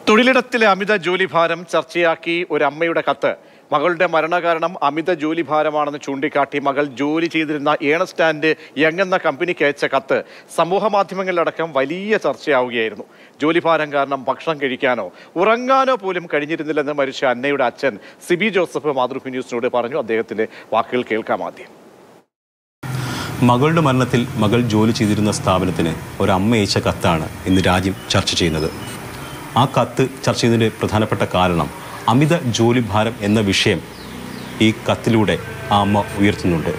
തൊഴിലിടത്തിലെ അമിത ജോലിഭാരം ചർച്ചയാക്കി ഒരു അമ്മയുടെ കത്ത് മകളുടെ മരണകാരണം അമിത ജോലിഭാരമാണെന്ന് ചൂണ്ടിക്കാട്ടി മകൾ ജോലി ചെയ്തിരുന്ന ഏണസ്റ്റ് ആൻഡ് യങ് എന്ന കമ്പനിക്ക് അയച്ച കത്ത് സമൂഹ മാധ്യമങ്ങളിലടക്കം വലിയ ചർച്ചയാവുകയായിരുന്നു ജോലിഭാരം കാരണം ഭക്ഷണം കഴിക്കാനോ ഉറങ്ങാനോ പോലും കഴിഞ്ഞിരുന്നില്ലെന്ന് മരിച്ച അന്നയുടെ അച്ഛൻ സിബി ജോസഫ് മാതൃഭൂമി ന്യൂസിനോട് പറഞ്ഞു അദ്ദേഹത്തിന്റെ വാക്കുകൾ കേൾക്കാം ആദ്യം മകളുടെ മരണത്തിൽ മകൾ ജോലി ചെയ്തിരുന്ന സ്ഥാപനത്തിന് ഒരു അമ്മ അയച്ച കത്താണ് ഇന്ന് രാജ്യം ചർച്ച ചെയ്യുന്നത് ആ കത്ത് ചർച്ച ചെയ്തതിൻ്റെ പ്രധാനപ്പെട്ട കാരണം അമിത ജോലിഭാരം എന്ന വിഷയം ഈ കത്തിലൂടെ ആ അമ്മ ഉയർത്തുന്നുണ്ട്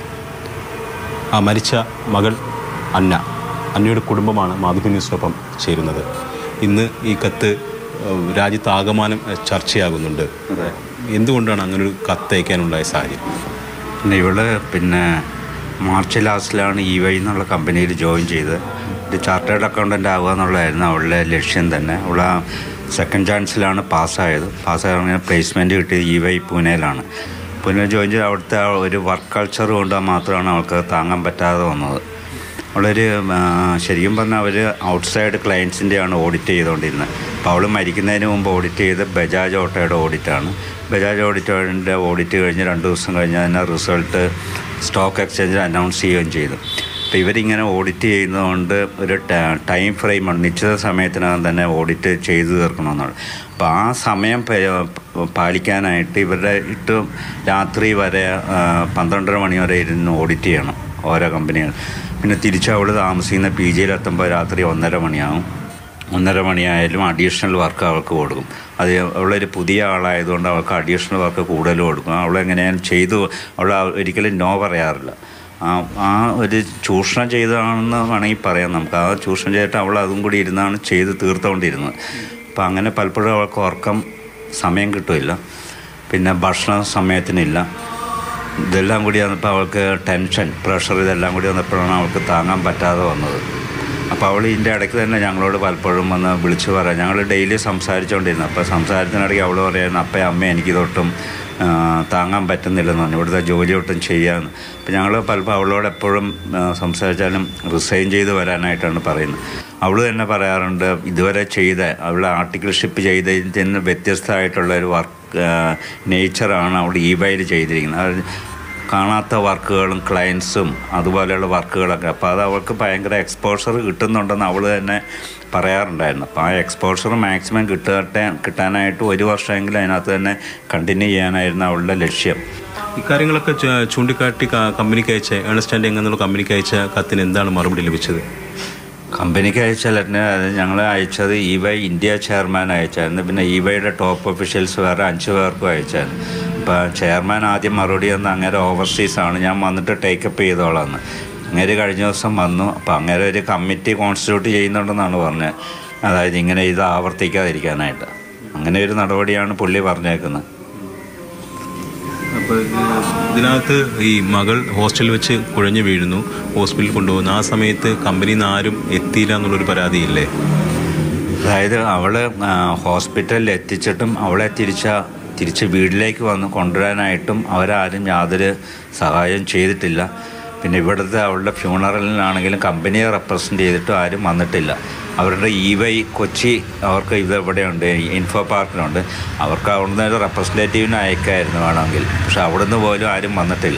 ആ മരിച്ച മകൾ അന്ന അന്നയുടെ കുടുംബമാണ് മാതൃഭൂമി ന്യൂസിനൊപ്പം ചേരുന്നത് ഇന്ന് ഈ കത്ത് ഏഹ്, രാജ്യത്താകമാനം ഏഹ്, ചർച്ചയാകുന്നുണ്ട് എന്തുകൊണ്ടാണ് അങ്ങനൊരു കത്ത് അയക്കാനുണ്ടായ സാഹചര്യം പിന്നെ ഇവള് പിന്നെ മാർച്ച് ലാസ്റ്റിലാണ് ഇ വൈ എന്നുള്ള കമ്പനിയിൽ ജോയിൻ ചെയ്ത് ഒരു ചാർട്ടേഡ് അക്കൗണ്ടൻ്റ് ആവുക എന്നുള്ളതായിരുന്നു അവളുടെ ലക്ഷ്യം തന്നെ അവൾ ആ സെക്കൻഡ് ചാൻസിലാണ് പാസ്സായത് പാസ്സായ പ്ലേസ്മെൻറ്റ് കിട്ടിയത് ഇ വൈ പൂനെയിലാണ് പൂനെ ജോയിൻ ചെയ്ത് അവിടുത്തെ ആ ഒരു വർക്ക് കൾച്ചർ കൊണ്ട് മാത്രമാണ് അവൾക്ക് താങ്ങാൻ പറ്റാതെ വന്നത് അവളൊരു ആ, ശരിക്കും പറഞ്ഞാൽ അവർ ഔട്ട്സൈഡ് ക്ലയൻസിൻ്റെയാണ് ഓഡിറ്റ് ചെയ്തുകൊണ്ടിരുന്നത് അപ്പോൾ അവൾ മരിക്കുന്നതിന് മുമ്പ് ഓഡിറ്റ് ചെയ്ത് ബജാജ് ഓട്ടോയുടെ ഓഡിറ്റാണ് ബജാജ് ഓഡിറ്റോയുടെ ഓഡിറ്റ് കഴിഞ്ഞ് രണ്ട് ദിവസം കഴിഞ്ഞ് അതിൻ്റെ റിസൾട്ട് സ്റ്റോക്ക് എക്സ്ചേഞ്ചിൽ അനൗൺസ് ചെയ്യുകയും ചെയ്തു അപ്പോൾ ഇവരിങ്ങനെ ഓഡിറ്റ് ചെയ്യുന്നതുകൊണ്ട് ഒരു ട- ടൈം ഫ്രെയിം ഉണ്ട് നിശ്ചിത സമയത്തിനകം തന്നെ ഓഡിറ്റ് ചെയ്തു തീർക്കണമെന്നുള്ളത് അപ്പോൾ ആ സമയം പ- പാലിക്കാനായിട്ട് ഇവരുടെ ഇട്ട് രാത്രി വരെ ആ, പന്ത്രണ്ടര മണി വരെ ഇരുന്ന് ഓഡിറ്റ് ചെയ്യണം ഓരോ കമ്പനികൾ പിന്നെ തിരിച്ച് അവൾ താമസിക്കുന്ന പി ജിയിലെത്തുമ്പോൾ രാത്രി ഒന്നര മണിയാവും ഒന്നര മണിയായാലും അഡീഷണൽ വർക്ക് അവൾക്ക് കൊടുക്കും അത് അവളൊരു പുതിയ ആളായതുകൊണ്ട് അവൾക്ക് അഡീഷണൽ വർക്ക് കൂടുതൽ കൊടുക്കും അവളെങ്ങനെയാണ് ചെയ്തു അവൾ ഒരിക്കലും നോ പറയാറില്ല ആ ആ ഒരു ചൂഷണം ചെയ്തതാണെന്ന് വേണമെങ്കിൽ പറയാം നമുക്ക് ആ ചൂഷണം ചെയ്തിട്ട് അവൾ അതും കൂടി ഇരുന്നാണ് ചെയ്ത് തീർത്തുകൊണ്ടിരുന്നത് അപ്പം അങ്ങനെ പലപ്പോഴും അവൾക്ക് ഉറക്കം സമയം കിട്ടില്ല പിന്നെ ഭക്ഷണം സമയത്തിനില്ല ഇതെല്ലാം കൂടി വന്നപ്പോൾ അവൾക്ക് ടെൻഷൻ പ്രഷർ ഇതെല്ലാം കൂടി വന്നപ്പോഴാണ് അവൾക്ക് താങ്ങാൻ പറ്റാതെ വന്നത് അപ്പോൾ അവൾ ഇതിൻ്റെ ഇടയ്ക്ക് തന്നെ ഞങ്ങളോട് പലപ്പോഴും വന്ന് വിളിച്ചു പറയാം ഞങ്ങൾ ഡെയിലി സംസാരിച്ചുകൊണ്ടിരുന്നു അപ്പോൾ സംസാരത്തിനിടയ്ക്ക് അവൾ പറയുന്നു അപ്പയും അമ്മ എനിക്കിതൊട്ടും ആ, താങ്ങാൻ പറ്റുന്നില്ലെന്ന് പറഞ്ഞു ഇവിടുത്തെ ജോലി ഒട്ടും ചെയ്യാമെന്ന് അപ്പോൾ ഞങ്ങൾ പലപ്പോൾ അവളോട് എപ്പോഴും ആ, സംസാരിച്ചാലും റിസൈൻ ചെയ്ത് വരാനായിട്ടാണ് പറയുന്നത് അവൾ തന്നെ പറയാറുണ്ട് ഇതുവരെ ചെയ്ത അവൾ ആർട്ടിക്കിൾഷിപ്പ് ചെയ്തതിൽ നിന്ന് വ്യത്യസ്തമായിട്ടുള്ള ഒരു വർക്ക് നേച്ചറാണ് അവൾ ഇ ബൈയിൽ ചെയ്തിരിക്കുന്നത് അത് കാണാത്ത വർക്കുകളും ക്ലയൻസും അതുപോലെയുള്ള വർക്കുകളൊക്കെ അപ്പോൾ അത് അവൾക്ക് ഭയങ്കര എക്സ്പോഷർ കിട്ടുന്നുണ്ടെന്ന് അവൾ തന്നെ പറയാറുണ്ടായിരുന്നു അപ്പോൾ ആ എക്സ്പോഷർ മാക്സിമം കിട്ടട്ടെ കിട്ടാനായിട്ട് ഒരു വർഷമെങ്കിലും അതിനകത്ത് തന്നെ കണ്ടിന്യൂ ചെയ്യാനായിരുന്നു അവളുടെ ലക്ഷ്യം ഇക്കാര്യങ്ങളൊക്കെ ച- ചൂണ്ടിക്കാട്ടി ക- കമ്പനിക്ക് അയച്ച ഏണസ്റ്റ് ആൻഡ് യങ് എന്നുള്ള കമ്പനിക്ക് അയച്ച കത്തിന് എന്താണ് മറുപടി ലഭിച്ചത് കമ്പനിക്ക് അയച്ച ലെറ്ററിന് അത് ഞങ്ങൾ അയച്ചത് ഇ വൈ ഇന്ത്യ ചെയർമാൻ അയച്ചായിരുന്നു പിന്നെ ഇ വൈയുടെ ടോപ്പ് ഒഫീഷ്യൽസ് വേറെ അഞ്ച് പേർക്കും അയച്ചായിരുന്നു അപ്പോൾ ചെയർമാൻ ആദ്യം മറുപടി തന്ന അങ്ങനെ ഓവർസീസാണ് ഞാൻ വന്നിട്ട് ടേക്കപ്പ് ചെയ്തോളാന്ന് അങ്ങനെ കഴിഞ്ഞ ദിവസം വന്നു അപ്പോൾ അങ്ങനെ ഒരു കമ്മിറ്റി കോൺസ്റ്റിറ്റ്യൂട്ട് ചെയ്യുന്നുണ്ടെന്നാണ് പറഞ്ഞത് അതായത് ഇങ്ങനെ ഇത് ആവർത്തിക്കാതിരിക്കാനായിട്ട് അങ്ങനെ ഒരു നടപടിയാണ് പുള്ളി പറഞ്ഞേക്കുന്നത് അപ്പോൾ ഇതിനകത്ത് ഈ മകൾ ഹോസ്റ്റലിൽ വെച്ച് കുഴഞ്ഞു വീഴുന്നു ഹോസ്പിറ്റലിൽ കൊണ്ടുപോകുന്നു ആ സമയത്ത് കമ്പനിയിൽ നിന്ന് ആരും എത്തിയില്ല എന്നുള്ളൊരു പരാതിയില്ലേ അതായത് അവള് ആ, ഹോസ്പിറ്റലിൽ എത്തിച്ചിട്ടും അവളെ തിരിച്ച തിരിച്ച് വീട്ടിലേക്ക് വന്ന് കൊണ്ടുവരാനായിട്ടും അവരാരും യാതൊരു സഹായം ചെയ്തിട്ടില്ല പിന്നെ ഇവിടുത്തെ അവളുടെ ഫ്യൂണറലിനാണെങ്കിലും കമ്പനിയെ റെപ്രസെൻ്റ് ചെയ്തിട്ടും ആരും വന്നിട്ടില്ല അവരുടെ ഇ വൈ കൊച്ചി അവർക്ക് ഇത് ഇവിടെയുണ്ട് ഇൻഫോ പാർക്കിലുണ്ട് അവർക്ക് അവിടുന്ന് ഒരു റെപ്രസെൻറ്റേറ്റീവിനെ അയക്കായിരുന്നു വേണമെങ്കിൽ പക്ഷെ അവിടുന്ന് പോലും ആരും വന്നിട്ടില്ല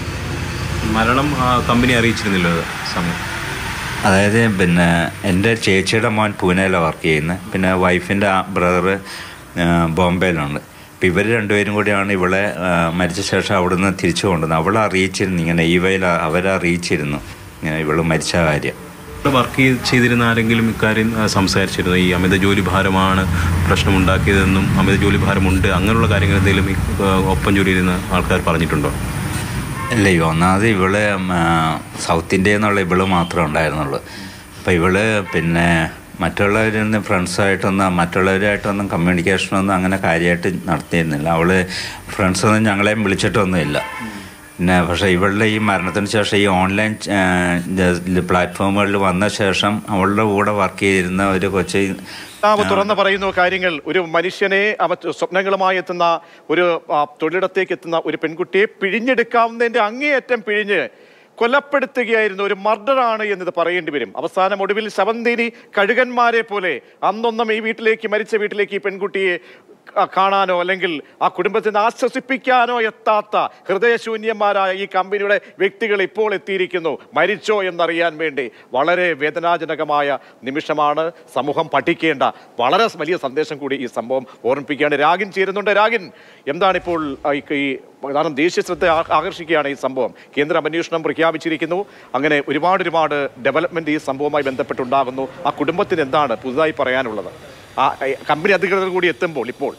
മരണം ആ കമ്പനി അറിയിച്ചിരുന്നില്ല അത് സമയം അതായത് പിന്നെ എൻ്റെ ചേച്ചിയുടെ മോൻ പൂനെയിലാണ് വർക്ക് ചെയ്യുന്നത് പിന്നെ വൈഫിൻ്റെ ബ്രദർ ബോംബെയിലുണ്ട് അപ്പം ഇവർ രണ്ടുപേരും കൂടിയാണ് ഇവളെ ആ, മരിച്ച ശേഷം അവിടുന്ന് തിരിച്ചു കൊണ്ടുവന്നത് അവളെ അറിയിച്ചിരുന്നു ഇങ്ങനെ ഈ വയിൽ അവരെ അറിയിച്ചിരുന്നു ഇങ്ങനെ ഇവള് മരിച്ച കാര്യം ഇവിടെ വർക്ക് ചെയ്തിരുന്ന ആരെങ്കിലും ഇക്കാര്യം ആ, സംസാരിച്ചിരുന്നു ഈ അമിത ജോലി ഭാരമാണ് പ്രശ്നമുണ്ടാക്കിയതെന്നും അമിത ജോലി ഭാരമുണ്ട് അങ്ങനെയുള്ള കാര്യങ്ങൾ എന്തെങ്കിലും ഈ, ആ, ഒപ്പം ജോലി ചെയ്യുന്ന ആൾക്കാർ പറഞ്ഞിട്ടുണ്ടോ അല്ല ഈ ഒന്നാമത് ഇവള് ആ, സൗത്ത് ഇന്ത്യയിൽ നിന്നുള്ള ഇവള് മാത്രമേ ഉണ്ടായിരുന്നുള്ളൂ അപ്പോൾ ഇവള് പിന്നെ മറ്റുള്ളവരിൽ നിന്ന് ഫ്രണ്ട്സായിട്ടൊന്നും മറ്റുള്ളവരായിട്ടൊന്നും കമ്മ്യൂണിക്കേഷനൊന്നും അങ്ങനെ കാര്യമായിട്ട് നടത്തിയിരുന്നില്ല അവള് ഫ്രണ്ട്സൊന്നും ഞങ്ങളെയും വിളിച്ചിട്ടൊന്നുമില്ല പിന്നെ പക്ഷേ ഇവളുടെ ഈ മരണത്തിന് ശേഷം ഈ ഓൺലൈൻ പ്ലാറ്റ്ഫോമുകളിൽ വന്ന ശേഷം അവളുടെ കൂടെ വർക്ക് ചെയ്തിരുന്ന ഒരു കൊച്ചു കർത്താവ് തുറന്നു പറയുന്നു കാര്യങ്ങൾ ഒരു മനുഷ്യനെ അവ സ്വപ്നങ്ങളുമായി എത്തുന്ന ഒരു ആ, തൊഴിലിടത്തേക്ക് എത്തുന്ന ഒരു പെൺകുട്ടിയെ പിഴിഞ്ഞെടുക്കാവുന്നതിന്റെ അങ്ങേയറ്റം പിഴിഞ്ഞ് കൊലപ്പെടുത്തുകയായിരുന്നു ഒരു മർഡറാണ് എന്നിത് പറയേണ്ടി വരും അവസാനം ഒടുവിൽ ശവന്തേനി കഴുകന്മാരെ പോലെ അന്നൊന്നും ഈ വീട്ടിലേക്ക് മരിച്ച വീട്ടിലേക്ക് ഈ പെൺകുട്ടിയെ ക- കാണാനോ അല്ലെങ്കിൽ ആ കുടുംബത്തിന് ആശ്വസിപ്പിക്കാനോ എത്താത്ത ഹൃദയശൂന്യന്മാരായ ഈ കമ്പനിയുടെ വ്യക്തികൾ ഇപ്പോൾ എത്തിയിരിക്കുന്നു മരിച്ചോ എന്നറിയാൻ വേണ്ടി വളരെ വേദനാജനകമായ നിമിഷമാണ് സമൂഹം പഠിക്കേണ്ട വളരെ വലിയ സന്ദേശം കൂടി ഈ സംഭവം ഓർമ്മിപ്പിക്കുകയാണ് രാഗിൻ ചേരുന്നുണ്ട് രാഗിൻ എന്താണ് ഇപ്പോൾ ആ, ഈ- ഈ കാരണം ദേശീയ ശ്രദ്ധ ആ- ആകർഷിക്കുകയാണ് ഈ സംഭവം കേന്ദ്ര അന്വേഷണം പ്രഖ്യാപിച്ചിരിക്കുന്നു അങ്ങനെ ഒരുപാട് ഒരുപാട് ഡെവലപ്മെന്റ് ഈ സംഭവവുമായി ബന്ധപ്പെട്ടുണ്ടാകുന്നു ആ കുടുംബത്തിന് എന്താണ് പുതുതായി പറയാനുള്ളത് ആ ഈ കമ്പനി അധികൃതർ കൂടി എത്തുമ്പോൾ ഇപ്പോൾ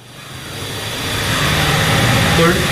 തൊഴിൽ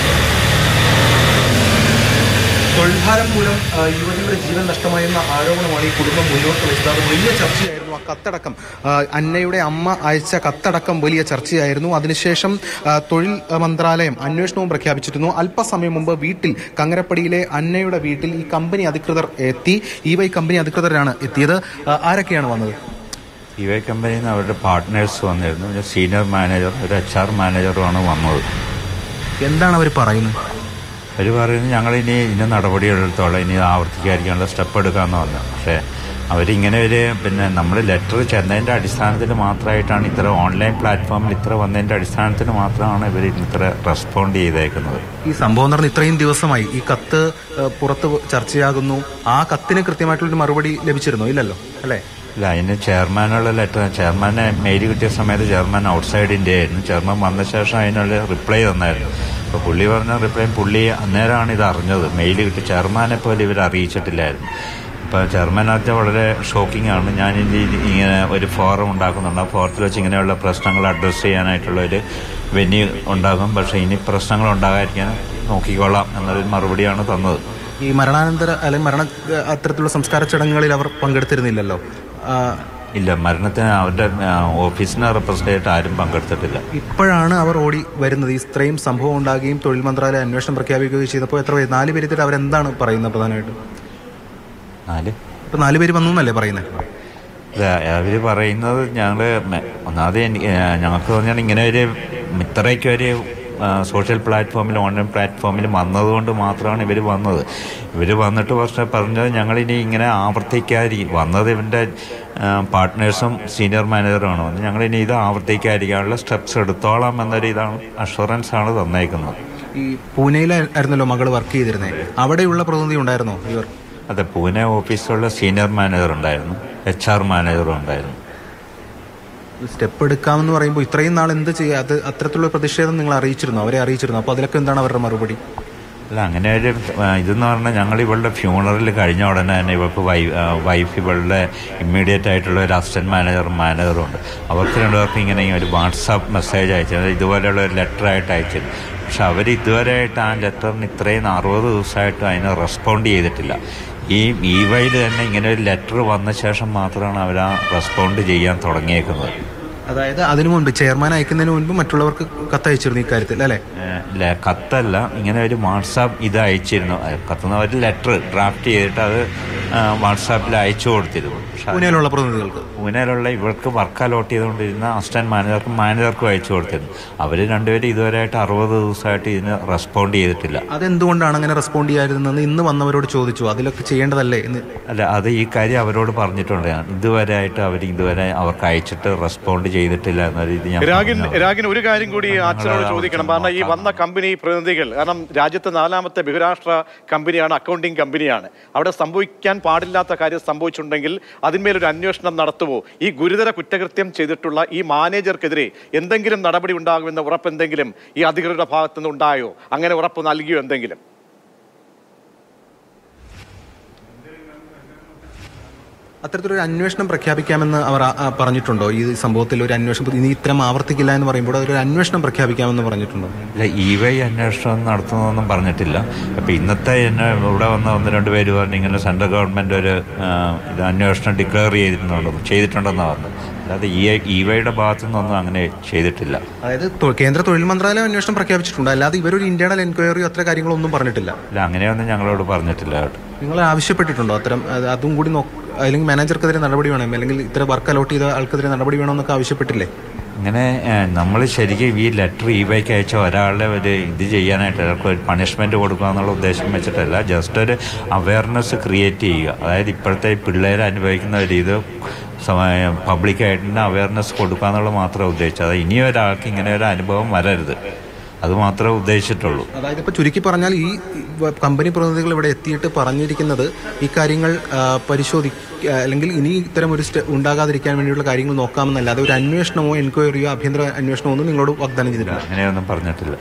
തൊഴിൽഭാരം മൂലം ആ, യുവതിയുടെ ജീവൻ നഷ്ടമായെന്ന ആരോപണമാണ് ഈ കുടുംബം മുന്നോട്ട് വെച്ചത് അത് വലിയ ചർച്ചയായിരുന്നു ആ കത്തടക്കം ആ, അന്നയുടെ അമ്മ അയച്ച കത്തടക്കം വലിയ ചർച്ചയായിരുന്നു അതിനുശേഷം ആ, തൊഴിൽ മന്ത്രാലയം അന്വേഷണവും പ്രഖ്യാപിച്ചിരുന്നു അല്പസമയം മുമ്പ് വീട്ടിൽ കങ്ങരപ്പടിയിലെ അന്നയുടെ വീട്ടിൽ ഈ കമ്പനി അധികൃതർ എത്തി ഇ വൈ കമ്പനി അധികൃതരാണ് എത്തിയത് ആ, ആരൊക്കെയാണ് വന്നത് ഇ വൈ കമ്പനിയിൽ നിന്ന് അവരുടെ പാർട്ട്നേഴ്സ് വന്നിരുന്നു ഒരു സീനിയർ മാനേജർ ഒരു എച്ച് ആർ മാനേജറുമാണ് വന്നത് എന്താണ് അവർ പറയുന്നത് അവർ പറയുന്നത് ഞങ്ങൾ ഇനി ഇന്ന നടപടികളെടുത്തോളം ഇനി ആവർത്തിക്കാതിരിക്കാനുള്ള സ്റ്റെപ്പ് എടുക്കാമെന്ന് പറഞ്ഞു പക്ഷേ അവരിങ്ങനെ ഒരു പിന്നെ നമ്മൾ ലെറ്റർ ചെന്നതിൻ്റെ അടിസ്ഥാനത്തിൽ മാത്രമായിട്ടാണ് ഇത്ര ഓൺലൈൻ പ്ലാറ്റ്ഫോമിൽ ഇത്ര വന്നതിൻ്റെ അടിസ്ഥാനത്തിൽ മാത്രമാണ് ഇവർ ഇത്ര റെസ്പോണ്ട് ചെയ്തേക്കുന്നത് ഈ സംഭവം നടന്ന് ഇത്രയും ദിവസമായി ഈ കത്ത് ഏഹ്, പുറത്ത് ചർച്ചയാകുന്നു ആ കത്തിന് കൃത്യമായിട്ടുള്ളൊരു മറുപടി ലഭിച്ചിരുന്നോ ഇല്ലല്ലോ അല്ലേ ഇല്ല അതിന് ചെയർമാനുള്ള ലെറ്റർ ചെയർമാനെ മെയിൽ കിട്ടിയ സമയത്ത് ചെയർമാൻ ഔട്ട്സൈഡ് ഇന്ത്യ ആയിരുന്നു ചെയർമാൻ വന്ന ശേഷം അതിനുള്ള റിപ്ലൈ തന്നായിരുന്നു അപ്പോൾ പുള്ളി പറഞ്ഞ റിപ്ലൈ പുള്ളി അന്നേരമാണ് ഇത് അറിഞ്ഞത് മെയിൽ കിട്ടി ചെയർമാനെ പോലെ ഇവർ അറിയിച്ചിട്ടില്ലായിരുന്നു അപ്പോൾ ചെയർമാൻ അറിഞ്ഞ വളരെ ഷോക്കിംഗ് ആണ് ഞാൻ ഇനി ഇത് ഇങ്ങനെ ഒരു ഫോറം ഉണ്ടാക്കുന്നുണ്ട് ആ ഫോറത്തിൽ വെച്ച് ഇങ്ങനെയുള്ള പ്രശ്നങ്ങൾ അഡ്രസ്സ് ചെയ്യാനായിട്ടുള്ള ഒരു വെന്യൂ ഉണ്ടാകും പക്ഷേ ഇനി പ്രശ്നങ്ങൾ ഉണ്ടാകാതിരിക്കാൻ നോക്കിക്കൊള്ളാം എന്നൊരു മറുപടിയാണ് തന്നത് ഈ മരണാനന്തര അല്ലെങ്കിൽ മരണ അത്തരത്തിലുള്ള സംസ്കാര ചടങ്ങുകളിൽ അവർ പങ്കെടുത്തിരുന്നില്ലല്ലോ ആ, ഇല്ല മരണത്തിന് അവരുടെ ആ, ഓഫീസിനെ റെപ്രസെൻ്റ് ആയിട്ട് ആരും പങ്കെടുത്തിട്ടില്ല ഇപ്പോഴാണ് അവർ ഓടി വരുന്നത് ഈ ഇത്രയും സംഭവം ഉണ്ടാകുകയും തൊഴിൽ മന്ത്രാലയം അന്വേഷണം പ്രഖ്യാപിക്കുകയും ചെയ്തപ്പോൾ എത്ര പേര് നാല് പേരിട്ട് അവരെന്താണ് പറയുന്നത് പ്രധാനമായിട്ടും നാല് ഇപ്പൊ നാല് പേര് വന്നു എന്നല്ലേ പറയുന്നത് അവർ പറയുന്നത് ഞങ്ങൾ ഒന്നാമത് എനിക്ക് ഞങ്ങൾക്ക് തോന്നിയാണ് ഇങ്ങനെ ഒരു ഇത്രയ്ക്ക് ഒരു സോഷ്യൽ പ്ലാറ്റ്ഫോമിൽ ഓൺലൈൻ പ്ലാറ്റ്ഫോമിൽ വന്നതുകൊണ്ട് മാത്രമാണ് ഇവർ വന്നത് ഇവർ വന്നിട്ട് പക്ഷേ പറഞ്ഞത് ഞങ്ങളിനി ഇങ്ങനെ ആവർത്തിക്കാതിരിക്കും വന്നത് ഇവൻ്റെ പാർട്ട്നേഴ്സും സീനിയർ മാനേജറുമാണ് വന്നത് ഞങ്ങളിനി ഇത് ആവർത്തിക്കാതിരിക്കാനുള്ള സ്റ്റെപ്സ് എടുത്തോളാം എന്നൊരു ഇതാണ് അഷുറൻസ് ആണ് തന്നേക്കുന്നത് ഈ പൂനെയിലായിരുന്നല്ലോ മകൾ വർക്ക് ചെയ്തിരുന്നത് അവിടെയുള്ള പ്രതിനിധി ഉണ്ടായിരുന്നോ ഇവർ അതെ പൂനെ ഓഫീസിലുള്ള സീനിയർ മാനേജർ ഉണ്ടായിരുന്നു എച്ച് ആർ മാനേജറും ഉണ്ടായിരുന്നു സ്റ്റെപ്പ് എടുക്കാമെന്ന് പറയുമ്പോൾ ഇത്രയും നാൾ എന്ത് ചെയ്യുക അത് അത്തരത്തിലുള്ള പ്രതിഷേധം നിങ്ങൾ അറിയിച്ചിരുന്നു അവരെ അറിയിച്ചിരുന്നു അപ്പോൾ അതിലൊക്കെ എന്താണ് അവരുടെ മറുപടി അല്ല അങ്ങനെ ഒരു ആ, ഇതെന്ന് പറഞ്ഞാൽ ഞങ്ങൾ ഇവളുടെ ഫ്യൂണറൽ കഴിഞ്ഞ ഉടനെ തന്നെ ഇവൾക്ക് വൈ ആ, വൈഫ് ഇവളുടെ ഇമ്മീഡിയറ്റ് ആയിട്ടുള്ള ഒരു അസിസ്റ്റന്റ് മാനേജറും മാനേജറും ഉണ്ട് അവർക്ക് രണ്ടുപേർക്കും ഇങ്ങനെ ഒരു വാട്സാപ്പ് മെസ്സേജ് അയച്ചത് ഇതുപോലെയുള്ള ഒരു ലെറ്റർ ആയിട്ട് അയച്ചത് പക്ഷെ അവർ ഇതുവരെയായിട്ട് ആ ലെറ്ററിന് ഇത്രയും അറുപത് ദിവസമായിട്ട് അതിന് റെസ്പോണ്ട് ചെയ്തിട്ടില്ല ഈ ഇ വൈയിൽ തന്നെ ഇങ്ങനെ ഒരു ലെറ്റർ വന്ന ശേഷം മാത്രമാണ് അവർ ആ റെസ്പോണ്ട് ചെയ്യാൻ തുടങ്ങിയേക്കുന്നത് അതായത് അതിനു മുൻപ് ചെയർമാൻ അയക്കുന്നതിന് മുൻപ് മറ്റുള്ളവർക്ക് കത്തയച്ചിരുന്നു ഇക്കാര്യത്തിൽ അല്ലേ ഏഹ് ല- കത്തല്ല ഇങ്ങനെ ഒരു വാട്സാപ്പ് ഇത് അയച്ചിരുന്നു അഹ് കത്തുന്ന ഒരു ലെറ്റർ ഡ്രാഫ്റ്റ് ചെയ്തിട്ട് അത് വാട്സാപ്പിൽ അയച്ചു കൊടുത്തിരുന്നു പക്ഷെ അത് പൂനെയിലുള്ള പ്രതിനിധികൾക്ക് പൂനെയിലുള്ള ഇവർക്ക് വർക്ക് അലോട്ട് ചെയ്തുകൊണ്ടിരുന്ന അസിസ്റ്റന്റ് മാനേജർക്കും മാനേജർക്കും അയച്ചു കൊടുത്തിരുന്നു അവർ രണ്ടുപേരും ഇതുവരെയായിട്ട് അറുപത് ദിവസമായിട്ട് ഇതിന് റെസ്പോണ്ട് ചെയ്തിട്ടില്ല അതെന്തുകൊണ്ടാണ് അങ്ങനെ റെസ്പോണ്ട് ചെയ്യാതിരുന്നത് ഇന്ന് വന്നവരോട് ചോദിച്ചു അതിലൊക്കെ ചെയ്യേണ്ടതല്ലേ എന്ന് അല്ല അത് ഈ കാര്യം അവരോട് പറഞ്ഞിട്ടുണ്ട് ഞാൻ ഇതുവരെ ആയിട്ട് അവർ ഇതുവരെ അവർക്ക് അയച്ചിട്ട് റെസ്പോണ്ട് ചെയ്തിട്ടില്ല എന്ന രീതി ഞാൻ രാഗിൻ പറഞ്ഞു. രാഗിൻ ഒരു കാര്യം കൂടി അച്ഛനോട് ചോദിക്കണം കാരണം ഈ വന്ന കമ്പനി പ്രതിനിധികൾ കാരണം രാജ്യത്തെ നാലാമത്തെ ബഹുരാഷ്ട്ര കമ്പനിയാണ് അക്കൗണ്ടിംഗ് കമ്പനിയാണ് അവിടെ സംഭവിക്കാൻ പാടില്ലാത്ത കാര്യം സംഭവിച്ചിട്ടുണ്ടെങ്കിൽ അതിന്മേലൊരു അന്വേഷണം നടത്തുമോ ഈ ഗുരുതര കുറ്റകൃത്യം ചെയ്തിട്ടുള്ള ഈ മാനേജർക്കെതിരെ എന്തെങ്കിലും നടപടി ഉണ്ടാകുമെന്ന ഉറപ്പ് എന്തെങ്കിലും ഈ അധികൃതരുടെ ഭാഗത്തു നിന്ന് ഉണ്ടായോ അങ്ങനെ ഉറപ്പ് നൽകിയോ എന്തെങ്കിലും അത്തരത്തിലൊരു അന്വേഷണം പ്രഖ്യാപിക്കാമെന്ന് അവർ ആ- ആ പറഞ്ഞിട്ടുണ്ടോ ഈ സംഭവത്തിൽ ഒരു അന്വേഷണം ഇനി ഇത്തരം ആവർത്തിക്കില്ല എന്ന് പറയുമ്പോൾ ഒരു അന്വേഷണം പ്രഖ്യാപിക്കാമെന്ന് പറഞ്ഞിട്ടുണ്ടോ ഇല്ല ഇ വൈ അന്വേഷണം നടത്തുന്നതൊന്നും പറഞ്ഞിട്ടില്ല അപ്പോൾ ഇന്നത്തെ എന്നെ ഇവിടെ വന്ന ഒന്ന് രണ്ട് പേര് പറഞ്ഞു ഇങ്ങനെ സെൻട്രൽ ഗവൺമെൻറ് ഒരു ആ, ഇത് അന്വേഷണം ഡിക്ലെയർ ചെയ്തിട്ടുണ്ടോ ചെയ്തിട്ടുണ്ടെന്നാണ് പറഞ്ഞത് അല്ലാതെ ഇ ഇ വൈയുടെ ഭാഗത്തു നിന്നൊന്നും അങ്ങനെ ചെയ്തിട്ടില്ല അതായത് തൊ- കേന്ദ്ര തൊഴിൽ മന്ത്രാലയം അന്വേഷണം പ്രഖ്യാപിച്ചിട്ടുണ്ട് അല്ലാതെ ഇവരൊരു ഇന്റേണൽ എൻക്വയറിയോ അത്ര കാര്യങ്ങളൊന്നും പറഞ്ഞിട്ടില്ല ഇല്ല അങ്ങനെയൊന്നും ഞങ്ങളോട് പറഞ്ഞിട്ടില്ല കേട്ടോ നിങ്ങൾ ആവശ്യപ്പെട്ടിട്ടുണ്ടോ അത്തരം അത് അതും കൂടി നോക്ക് അല്ലെങ്കിൽ മാനേജർക്കെതിരെ നടപടി വേണം അല്ലെങ്കിൽ ഇത്ര വർക്ക് അലോട്ട് ചെയ്ത ആൾക്കെതിരെ നടപടി വേണമെന്നൊക്കെ ആവശ്യപ്പെട്ടില്ലേ ഇങ്ങനെ നമ്മൾ ശരിക്കും ഈ ലെറ്റർ ഇ വൈക്ക് അയച്ച ഒരാളുടെ ഒരു ഇത് ചെയ്യാനായിട്ട് അവർക്ക് ഒരു പണിഷ്മെൻറ്റ് കൊടുക്കുക എന്നുള്ള ഉദ്ദേശം വെച്ചിട്ടല്ല ജസ്റ്റ് ഒരു അവയർനെസ് ക്രിയേറ്റ് ചെയ്യുക അതായത് ഇപ്പോഴത്തെ പിള്ളേർ അനുഭവിക്കുന്ന ഒരു ഇത് പബ്ലിക്കായിട്ട് അവയർനെസ് കൊടുക്കുക എന്നുള്ളത് മാത്രമേ ഉദ്ദേശിച്ചത് അത് ഇനി ഒരാൾക്ക് ഇങ്ങനെ ഒരു അനുഭവം വരരുത് അത് മാത്രമേ ഉദ്ദേശിച്ചിട്ടുള്ളൂ അതായത് ഇപ്പോൾ ചുരുക്കി പറഞ്ഞാൽ ഈ വ- കമ്പനി പ്രതിനിധികൾ ഇവിടെ എത്തിയിട്ട് പറഞ്ഞിരിക്കുന്നത് ഈ കാര്യങ്ങൾ പരിശോധിക്കുക അല്ലെങ്കിൽ ഇനി ഇത്തരം ഒരു സ്റ്റെ ഉണ്ടാകാതിരിക്കാൻ വേണ്ടിയുള്ള കാര്യങ്ങൾ നോക്കാമെന്നല്ലാതെ ഒരു അന്വേഷണമോ എൻക്വയറിയോ ആഭ്യന്തര അന്വേഷണമോ ഒന്നും നിങ്ങളോട് വാഗ്ദാനം ചെയ്തിട്ടില്ല അങ്ങനെയൊന്നും പറഞ്ഞിട്ടില്ല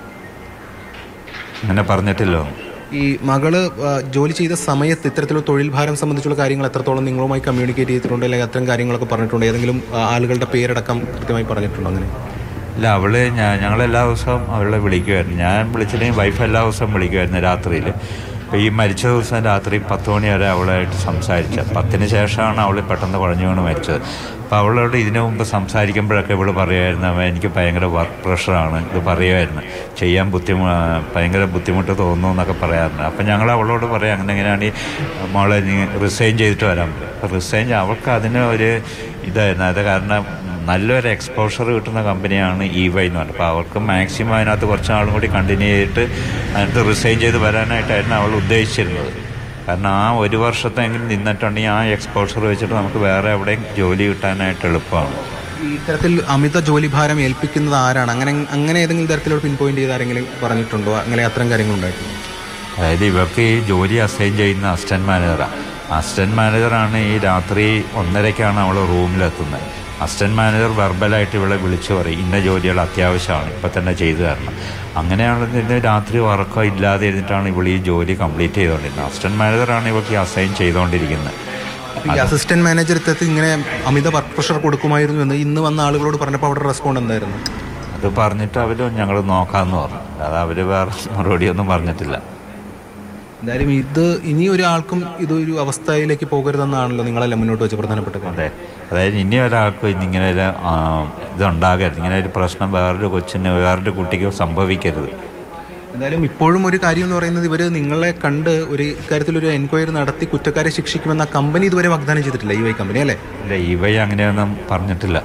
അങ്ങനെ പറഞ്ഞിട്ടില്ല ഒന്നും. ഈ മകള് ആ, ജോലി ചെയ്ത സമയത്ത് ഇത്തരത്തിലുള്ള തൊഴിൽ ഭാരം സംബന്ധിച്ചുള്ള കാര്യങ്ങൾ എത്രത്തോളം നിങ്ങളുമായി കമ്മ്യൂണിക്കേറ്റ് ചെയ്തിട്ടുണ്ട് അല്ലെങ്കിൽ അത്തരം കാര്യങ്ങളൊക്കെ പറഞ്ഞിട്ടുണ്ട് ഏതെങ്കിലും ആ, ആളുകളുടെ പേരടക്കം കൃത്യമായി പറഞ്ഞിട്ടുണ്ടോ അങ്ങനെ ഇല്ല അവള് ഞാ- ഞങ്ങളെല്ലാ ദിവസവും അവളെ വിളിക്കുമായിരുന്നു ഞാൻ വിളിച്ചില്ലെങ്കിൽ വൈഫ് എല്ലാ ദിവസവും വിളിക്കുമായിരുന്നു രാത്രിയിൽ അപ്പോൾ ഈ മരിച്ച ദിവസം രാത്രി പത്ത് മണി വരെ അവളായിട്ട് സംസാരിച്ചത് പത്തിന് ശേഷമാണ് അവൾ പെട്ടെന്ന് കുഴഞ്ഞു വീണ് മരിച്ചത് അപ്പോൾ അവളോട് ഇതിനു മുമ്പ് സംസാരിക്കുമ്പോഴൊക്കെ ഇവള് പറയുമായിരുന്നു "അവൻ എനിക്ക് ഭയങ്കര വർക്ക് പ്രഷറാണ് ഇത് പറയുമായിരുന്നു ചെയ്യാൻ ബുദ്ധിമു ഭയങ്കര ബുദ്ധിമുട്ട് തോന്നുന്നു എന്നൊക്കെ പറയാറുണ്ട് അപ്പം ഞങ്ങൾ അവളോട് പറയാം അങ്ങനെ എങ്ങനെയാണ് ഈ മോളെ നീ റിസൈൻ ചെയ്തിട്ട് വരാൻ അപ്പോൾ റിസൈൻ അവൾക്ക് അതിന് ഒരു ഇതായിരുന്നു അത് കാരണം നല്ലൊരു എക്സ്പോഷർ കിട്ടുന്ന കമ്പനിയാണ് ഇ വൈ എന്ന് പറഞ്ഞത് അപ്പോൾ അവർക്ക് മാക്സിമം അതിനകത്ത് കുറച്ച് നാളും കൂടി കണ്ടിന്യൂ ചെയ്തിട്ട് അതിനകത്ത് റിസൈൻ ചെയ്ത് വരാനായിട്ടായിരുന്നു അവൾ ഉദ്ദേശിച്ചിരുന്നത് കാരണം ആ ഒരു വർഷത്തെങ്കിലും നിന്നിട്ടുണ്ടെങ്കിൽ ആ എക്സ്പോഷർ വെച്ചിട്ട് നമുക്ക് വേറെ എവിടെയും ജോലി കിട്ടാനായിട്ട് എളുപ്പമാണ് ഈ ഇത്തരത്തിൽ അമിത ജോലി ഭാരം ഏൽപ്പിക്കുന്നത് ആരാണ് അങ്ങനെ അങ്ങനെ ഏതെങ്കിലും തരത്തിലുള്ള പിൻ പോയിന്റ് ചെയ്ത് ആരെങ്കിലും പറഞ്ഞിട്ടുണ്ടോ അങ്ങനെ അത്തരം കാര്യങ്ങൾ ഉണ്ടായിട്ടുണ്ടോ അതായത് ഇവർക്ക് ഈ ജോലി അസൈൻ ചെയ്യുന്ന അസിസ്റ്റൻറ്റ് മാനേജറാണ് അസിസ്റ്റൻറ്റ് മാനേജറാണ് ഈ രാത്രി ഒന്നരയ്ക്കാണ് അവൾ റൂമിലെത്തുന്നത് അസിസ്റ്റൻറ്റ് മാനേജർ വെർബലായിട്ട് ഇവളെ വിളിച്ചു പറയും ഇന്ന ജോലികൾ അത്യാവശ്യമാണ് ഇപ്പം തന്നെ ചെയ്തു തരണം അങ്ങനെയാണെന്ന് രാത്രി ഉറക്കം ഇല്ലാതെ ഇരുന്നിട്ടാണ് ഇവൾ ഈ ജോലി കംപ്ലീറ്റ് ചെയ്തുകൊണ്ടിരുന്നത് അസിസ്റ്റൻറ്റ് മാനേജറാണ് ഇവർക്ക് ഈ അസൈൻ ചെയ്തുകൊണ്ടിരിക്കുന്നത് ഈ അസിസ്റ്റന്റ് മാനേജർ ഇത്തരത്തിൽ ഇങ്ങനെ അമിത വർക്ക് പ്രഷർ കൊടുക്കുമായിരുന്നു എന്ന് ഇന്ന് വന്ന ആളുകളോട് പറഞ്ഞപ്പോൾ അവരുടെ റെസ്പോണ്ട് എന്തായിരുന്നു അത് പറഞ്ഞിട്ട് അവർ ഞങ്ങൾ നോക്കാമെന്ന് പറഞ്ഞു അല്ലാതെ അവർ വേറെ മറുപടിയൊന്നും പറഞ്ഞിട്ടില്ല എന്തായാലും ഇത് ഇനി ഒരാൾക്കും ഇതൊരു അവസ്ഥയിലേക്ക് പോകരുതെന്നാണല്ലോ നിങ്ങളെല്ലാം മുന്നോട്ട് വെച്ച പ്രധാനപ്പെട്ട കാര്യം അതെ അതായത് ഇനി ഒരാൾക്കും ഇങ്ങനെ ഒരു ആ, ഇതുണ്ടാകരുത് ഇങ്ങനെ ഒരു പ്രശ്നം വേറൊരു കൊച്ചിന് വേറൊരു കുട്ടിക്ക് സംഭവിക്കരുത് എന്തായാലും ഇപ്പോഴും ഒരു കാര്യം എന്ന് പറയുന്നത് ഇവർ നിങ്ങളെ കണ്ട് ഒരു ഇക്കാര്യത്തിൽ ഒരു എൻക്വയറി നടത്തി കുറ്റക്കാരെ ശിക്ഷിക്കുമെന്ന കമ്പനി ഇതുവരെ വാഗ്ദാനം ചെയ്തിട്ടില്ല ഈ വൈ കമ്പനി അല്ലേ ഇല്ല ഇവ അങ്ങനെയൊന്നും പറഞ്ഞിട്ടില്ല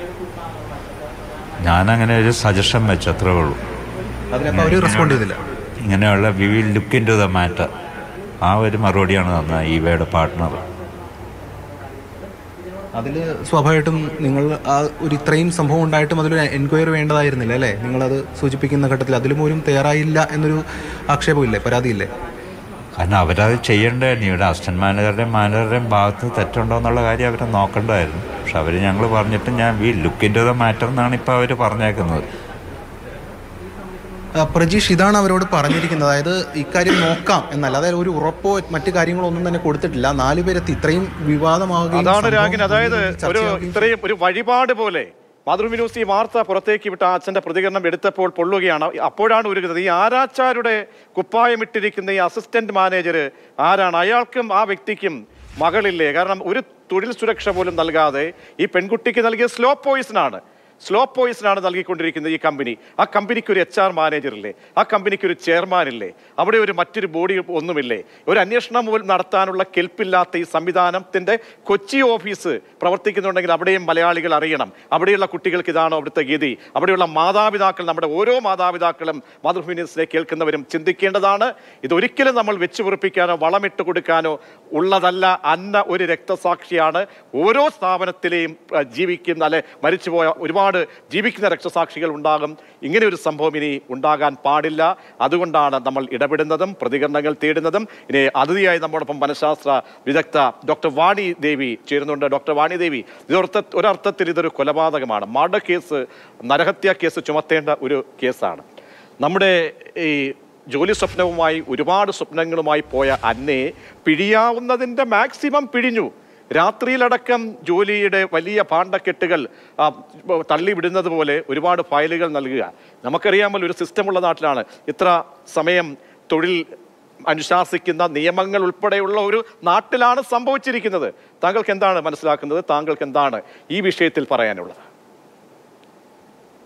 ഞാനങ്ങനെ ഒരു സജഷൻ വെച്ചു അത്രേ ഉള്ളൂ അതിനപ്പോൾ അവർ റെസ്പോണ്ട് ചെയ്തില്ല ഇങ്ങനെയുള്ള we will look into the matter ആ ഒരു മറുപടിയാണ് തന്നത് ഇവയുടെ പാർട്ട്ണർ അതിൽ സ്വാഭാവികമായിട്ടും നിങ്ങൾ ആ ഒരു ഇത്രയും സംഭവം ഉണ്ടായിട്ടും അതിലൊരു എൻക്വയറി വേണ്ടതായിരുന്നില്ല അല്ലേ നിങ്ങളത് സൂചിപ്പിക്കുന്ന ഘട്ടത്തിൽ അതിലും പോലും തയ്യാറായില്ല എന്നൊരു ആക്ഷേപമില്ലേ പരാതിയില്ലേ കാരണം അവരത് ചെയ്യേണ്ടതായിരുന്നു ഇവിടെ അസിസ്റ്റന്റ് മാനേജറുടെയും മാനേജറുടെയും ഭാഗത്ത് തെറ്റുണ്ടോ എന്നുള്ള കാര്യം അവർ നോക്കേണ്ടതായിരുന്നു പക്ഷെ അവർ ഞങ്ങൾ പറഞ്ഞിട്ട് ഞാൻ we look into the matter എന്നാണ് ഇപ്പോൾ അവർ പറഞ്ഞേക്കുന്നത് ആ, പ്രജീഷ് ഇതാണ് അവരോട് പറഞ്ഞിരിക്കുന്നത് അതായത് ഇക്കാര്യം നോക്കാം എന്നല്ല അതായത് ഒരു ഉറപ്പോ മറ്റു കാര്യങ്ങളോ ഒന്നും തന്നെ കൊടുത്തിട്ടില്ല നാല് പേരെത്തി ഇത്രയും വിവാദമാവുകയും അതാണ് സംഭവം രാഗിൻ അതായത് വലിയ ഒരു ചർച്ചയാവുകയും ഇത്രയും ഒരു വഴിപാട് പോലെ മാതൃഭൂമി ന്യൂസ് ഈ വാർത്ത പുറത്തേക്ക് വിട്ട ആ അച്ഛന്റെ പ്രതികരണം എടുത്തപ്പോൾ പൊള്ളുകയാണ് അപ്പോഴാണ് ഒരുങ്ങുന്നത് ഈ ആരാച്ചാരുടെ കുപ്പായമിട്ടിരിക്കുന്ന ഈ അസിസ്റ്റന്റ് മാനേജർ ആരാണ് അയാൾക്കും ആ വ്യക്തിക്കും മകളില്ലേ കാരണം ഒരു തൊഴിൽ സുരക്ഷ പോലും നൽകാതെ ഈ പെൺകുട്ടിക്ക് നൽകിയ സ്ലോ പോയിസനാണ് സ്ലോ പോയിസനാണ് നൽകിക്കൊണ്ടിരിക്കുന്നത് ഈ കമ്പനി ആ കമ്പനിക്ക് ഒരു എച്ച് ആർ മാനേജർ ഇല്ലേ ആ കമ്പനിക്ക് ഒരു ചെയർമാൻ ഇല്ലേ അവിടെ ഒരു മറ്റൊരു ബോഡി ഒന്നുമില്ലേ ഒരു അന്വേഷണം പോലും നടത്താനുള്ള കെൽപ്പില്ലാത്ത ഈ സംവിധാനത്തിന്റെ കൊച്ചി ഓഫീസ് പ്രവർത്തിക്കുന്നുണ്ടെങ്കിൽ അവിടെയും മലയാളികൾ അറിയണം അവിടെയുള്ള കുട്ടികൾക്ക് ഇതാണോ അവിടുത്തെ ഗതി അവിടെയുള്ള മാതാപിതാക്കൾ നമ്മുടെ ഓരോ മാതാപിതാക്കളും മാതൃഭൂമി ന്യൂസിനെ കേൾക്കുന്നവരും ചിന്തിക്കേണ്ടതാണ് ഇതൊരിക്കലും നമ്മൾ വെച്ചു പൊറിപ്പിക്കാനോ വളമിട്ട് കൊടുക്കാനോ ഉള്ളതല്ല അന്ന ഒരു രക്തസാക്ഷിയാണ് ഓരോ സ്ഥാപനത്തിലെയും അഹ്, ജീവിക്കുന്ന അല്ലെ മരിച്ചുപോയ ഒരുപാട് ജീവിക്കുന്ന രക്തസാക്ഷികൾ ഉണ്ടാകും ഇങ്ങനെ ഒരു സംഭവം ഇനി ഉണ്ടാകാൻ പാടില്ല അതുകൊണ്ടാണ് നമ്മൾ ഇടപെടുന്നതും പ്രതികരണങ്ങൾ തേടുന്നതും ഇനി അതിഥിയായി നമ്മോടൊപ്പം മനഃശാസ്ത്ര വിദഗ്ധ ഡോക്ടർ വാണി ദേവി ചേരുന്നുണ്ട് ഡോക്ടർ വാണി ദേവി ഇതൊരർത്ഥ ഒരർത്ഥത്തിൽ ഇതൊരു കൊലപാതകമാണ് മർഡർ കേസ് നരഹത്യാ കേസ് ചുമത്തേണ്ട ഒരു കേസാണ് നമ്മുടെ ഈ ജോലി സ്വപ്നവുമായി ഒരുപാട് സ്വപ്നങ്ങളുമായി പോയ അന്നയെ പിഴിയാവുന്നതിൻ്റെ മാക്സിമം പിഴിഞ്ഞു രാത്രിയിലടക്കം ജോലിയുടെ വലിയ പാണ്ടക്കെട്ടുകൾ ആ, തള്ളിവിടുന്നത് പോലെ ഒരുപാട് ഫയലുകൾ നൽകുക നമുക്കറിയാമല്ലോ ഒരു സിസ്റ്റമുള്ള നാട്ടിലാണ് ഇത്ര സമയം തൊഴിൽ അനുശാസിക്കുന്ന നിയമങ്ങൾ ഉൾപ്പെടെയുള്ള ഒരു നാട്ടിലാണ് സംഭവിച്ചിരിക്കുന്നത് താങ്കൾക്ക് എന്താണ് മനസ്സിലാക്കുന്നത് താങ്കൾക്ക് എന്താണ് ഈ വിഷയത്തിൽ പറയാനുള്ളത്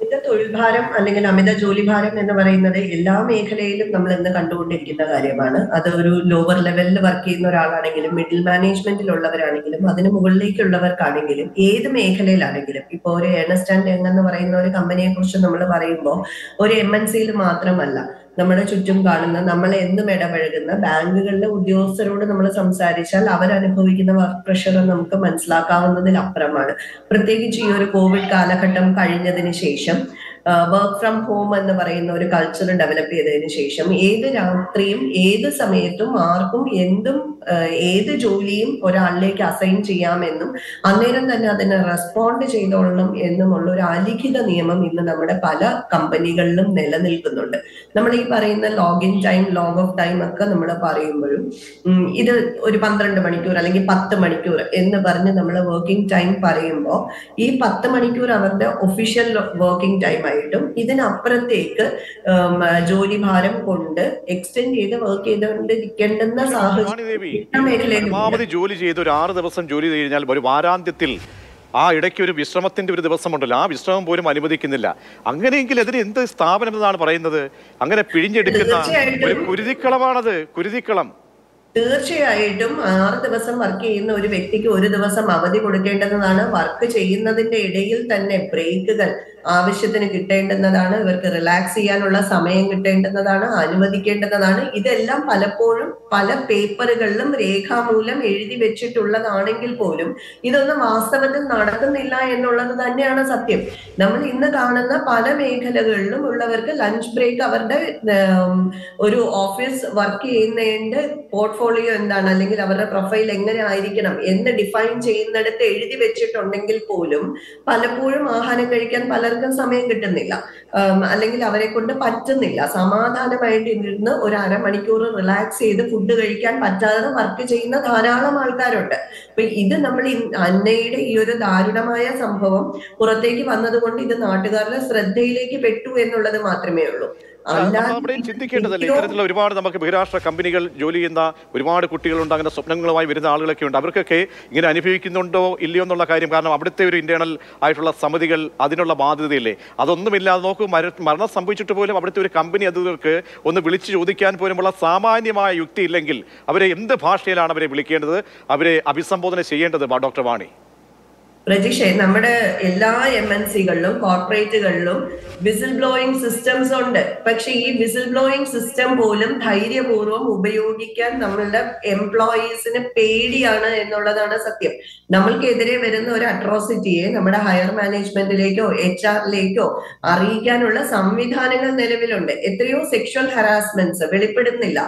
അമിത തൊഴിൽ ഭാരം അല്ലെങ്കിൽ അമിത ജോലി ഭാരം എന്ന് പറയുന്നത് എല്ലാ മേഖലയിലും നമ്മൾ ഇന്ന് കണ്ടുകൊണ്ടിരിക്കുന്ന കാര്യമാണ് അത് ഒരു ലോവർ ലെവലിൽ വർക്ക് ചെയ്യുന്ന ഒരാളാണെങ്കിലും മിഡിൽ മാനേജ്മെന്റിലുള്ളവരാണെങ്കിലും അതിന് മുകളിലേക്കുള്ളവർക്കാണെങ്കിലും ഏത് മേഖലയിലാണെങ്കിലും ഇപ്പോൾ ഒരു ഏണസ്റ്റ് ആൻഡ് യങ് എന്ന് പറയുന്ന ഒരു കമ്പനിയെ കുറിച്ച് നമ്മൾ പറയുമ്പോൾ ഒരു എം എൻ സിയിൽ മാത്രമല്ല നമ്മുടെ ചുറ്റും കാണുന്ന നമ്മൾ എന്നും ഇടപഴകുന്ന ബാങ്കുകളിലെ ഉദ്യോഗസ്ഥരോട് നമ്മൾ സംസാരിച്ചാൽ അവരനുഭവിക്കുന്ന വർക്ക് പ്രഷർ നമുക്ക് മനസ്സിലാക്കാവുന്നതിൽ അപ്പുറമാണ് പ്രത്യേകിച്ച് ഈ ഒരു കോവിഡ് കാലഘട്ടം കഴിഞ്ഞതിന് ശേഷം വർക്ക് ഫ്രം ഹോം എന്ന് പറയുന്ന ഒരു കൾച്ചർ ഡെവലപ്പ് ചെയ്തതിന് ശേഷം ഏത് രാത്രിയും ഏത് സമയത്തും ആർക്കും എന്തും ആഹ് ഏത് ജോലിയും ഒരാളിലേക്ക് അസൈൻ ചെയ്യാമെന്നും അന്നേരം തന്നെ അതിനെ റെസ്പോണ്ട് ചെയ്തോളണം എന്നുമുള്ള ഒരു അലിഖിത നിയമം ഇന്ന് നമ്മുടെ പല കമ്പനികളിലും നിലനിൽക്കുന്നുണ്ട് നമ്മൾ ഈ പറയുന്ന login time log off time ഒക്കെ നമ്മൾ പറയുമ്പോഴും ഉം, ഇത് ഒരു പന്ത്രണ്ട് മണിക്കൂർ അല്ലെങ്കിൽ പത്ത് മണിക്കൂർ എന്ന് പറഞ്ഞ് നമ്മൾ വർക്കിംഗ് ടൈം പറയുമ്പോൾ ഈ പത്ത് മണിക്കൂർ അവരുടെ ഒഫീഷ്യൽ വർക്കിംഗ് ടൈം ആയിട്ടും ഇതിനപ്പുറത്തേക്ക് ഉം, ജോലി ഭാരം കൊണ്ട് എക്സ്റ്റെൻഡ് ചെയ്ത് വർക്ക് ചെയ്തുകൊണ്ടിരിക്കേണ്ടുന്ന സാഹചര്യം വാണിദേവി എല്ലാ മേഖലയിലും പരമാവധി ജോലി ചെയ്ത് ഒരു ആറ് ദിവസം ജോലി ചെയ്ത് കഴിഞ്ഞാൽ ഒരു വാരാന്ത്യത്തിൽ ആ ഇടയ്ക്ക് ഒരു വിശ്രമത്തിന്റെ ഒരു ദിവസമുണ്ടല്ലോ ആ വിശ്രമം പോലും അനുവദിക്കുന്നില്ല അങ്ങനെയെങ്കിൽ അതിന് എന്ത് സ്ഥാപനം എന്നാണ് പറയുന്നത് അങ്ങനെ പിഴിഞ്ഞെടുക്കുന്ന തീർച്ചയായിട്ടും. ഒരു കുരുതിക്കളമാണത് കുരുതിക്കളം തീർച്ചയായിട്ടും ആറ് ദിവസം വർക്ക് ചെയ്യുന്ന ഒരു വ്യക്തിക്ക് ഒരു ദിവസം അവധി കൊടുക്കേണ്ടതാണ് വർക്ക് ചെയ്യുന്നതിന്റെ ഇടയിൽ തന്നെ ബ്രേക്കുകൾ ആവശ്യത്തിന് കിട്ടേണ്ടുന്നതാണ് ഇവർക്ക് റിലാക്സ് ചെയ്യാനുള്ള സമയം കിട്ടേണ്ടുന്നതാണ് അനുവദിക്കേണ്ടുന്നതാണ് ഇതെല്ലാം പലപ്പോഴും പല പേപ്പറുകളിലും രേഖാമൂലം എഴുതി വെച്ചിട്ടുള്ളതാണെങ്കിൽ പോലും ഇതൊന്നും വാസ്തവത്തിൽ നടക്കുന്നില്ല എന്നുള്ളത് തന്നെയാണ് സത്യം നമ്മൾ ഇന്ന് കാണുന്ന പല മേഖലകളിലും ഉള്ളവർക്ക് ലഞ്ച് ബ്രേക്ക് അവരുടെ ഉം, ഒരു ഓഫീസ് വർക്ക് ചെയ്യുന്നതിന്റെ പോർട്ട്ഫോളിയോ എന്താണ് അല്ലെങ്കിൽ അവരുടെ പ്രൊഫൈൽ എങ്ങനെ ആയിരിക്കണം എന്ന് ഡിഫൈൻ ചെയ്യുന്നിടത്ത് എഴുതി വെച്ചിട്ടുണ്ടെങ്കിൽ പോലും പലപ്പോഴും ആഹാരം കഴിക്കാൻ പലർക്കും സമയം കിട്ടുന്നില്ല ഉം, അല്ലെങ്കിൽ അവരെ കൊണ്ട് പറ്റുന്നില്ല സമാധാനമായിട്ട് ഇരുന്ന് ഒരു അരമണിക്കൂർ റിലാക്സ് ചെയ്ത് ഫുഡ് കഴിക്കാൻ പറ്റാതെ വർക്ക് ചെയ്യുന്ന ധാരാളം ആൾക്കാരുണ്ട് അപ്പൊ ഇത് നമ്മൾ ഈ അന്നയുടെ ഈ ഒരു ദാരുണമായ സംഭവം പുറത്തേക്ക് വന്നതുകൊണ്ട് ഇത് നാട്ടുകാരുടെ ശ്രദ്ധയിലേക്ക് പെട്ടു എന്നുള്ളത് മാത്രമേ ഉള്ളൂ നമ്മൾ അവിടെയും ചിന്തിക്കേണ്ടതല്ലേ ഇത്തരത്തിലുള്ള ഒരുപാട് നമുക്ക് ബഹിരാഷ്ട്ര കമ്പനികൾ ജോലി ചെയ്യുന്ന ഒരുപാട് കുട്ടികളുണ്ട് അങ്ങനെ സ്വപ്നങ്ങളുമായി വരുന്ന ആളുകളൊക്കെ ഉണ്ട് അവർക്കൊക്കെ ഇങ്ങനെ അനുഭവിക്കുന്നുണ്ടോ ഇല്ലയോ എന്നുള്ള കാര്യം കാരണം അവിടുത്തെ ഒരു ഇന്റേണൽ ആയിട്ടുള്ള സമിതികൾ അതിനുള്ള ബാധ്യതയില്ലേ അതൊന്നുമില്ലാതെ നോക്കൂ മര മരണം സംഭവിച്ചിട്ട് പോലും അവിടുത്തെ ഒരു കമ്പനി അധികൃതർക്ക് ഒന്ന് വിളിച്ചു ചോദിക്കാൻ പോലുമുള്ള സാമാന്യമായ യുക്തി ഇല്ലെങ്കിൽ അവരെ എന്ത് ഭാഷയിലാണ് അവരെ വിളിക്കേണ്ടത് അവരെ അഭിസംബോധന ചെയ്യേണ്ടത് ഡോക്ടർ വാണി പ്രജിഷേ നമ്മുടെ എല്ലാ എം എൻ സികളിലും കോർപ്പറേറ്റുകളിലും വിസിൽ ബ്ലോയിങ് സിസ്റ്റംസ് ഉണ്ട് പക്ഷെ ഈ വിസിൽ ബ്ലോയിങ് സിസ്റ്റം പോലും ധൈര്യപൂർവ്വം ഉപയോഗിക്കാൻ നമ്മളുടെ എംപ്ലോയീസിന് പേടിയാണ് എന്നുള്ളതാണ് സത്യം നമ്മൾക്കെതിരെ വരുന്ന ഒരു അട്രോസിറ്റിയെ നമ്മുടെ ഹയർ മാനേജ്മെന്റിലേക്കോ എച്ച് ആറിലേക്കോ അറിയിക്കാനുള്ള സംവിധാനങ്ങൾ നിലവിലുണ്ട് എത്രയോ സെക്ഷൽ ഹറാസ്മെന്റ്സ് വെളിപ്പെടുന്നില്ല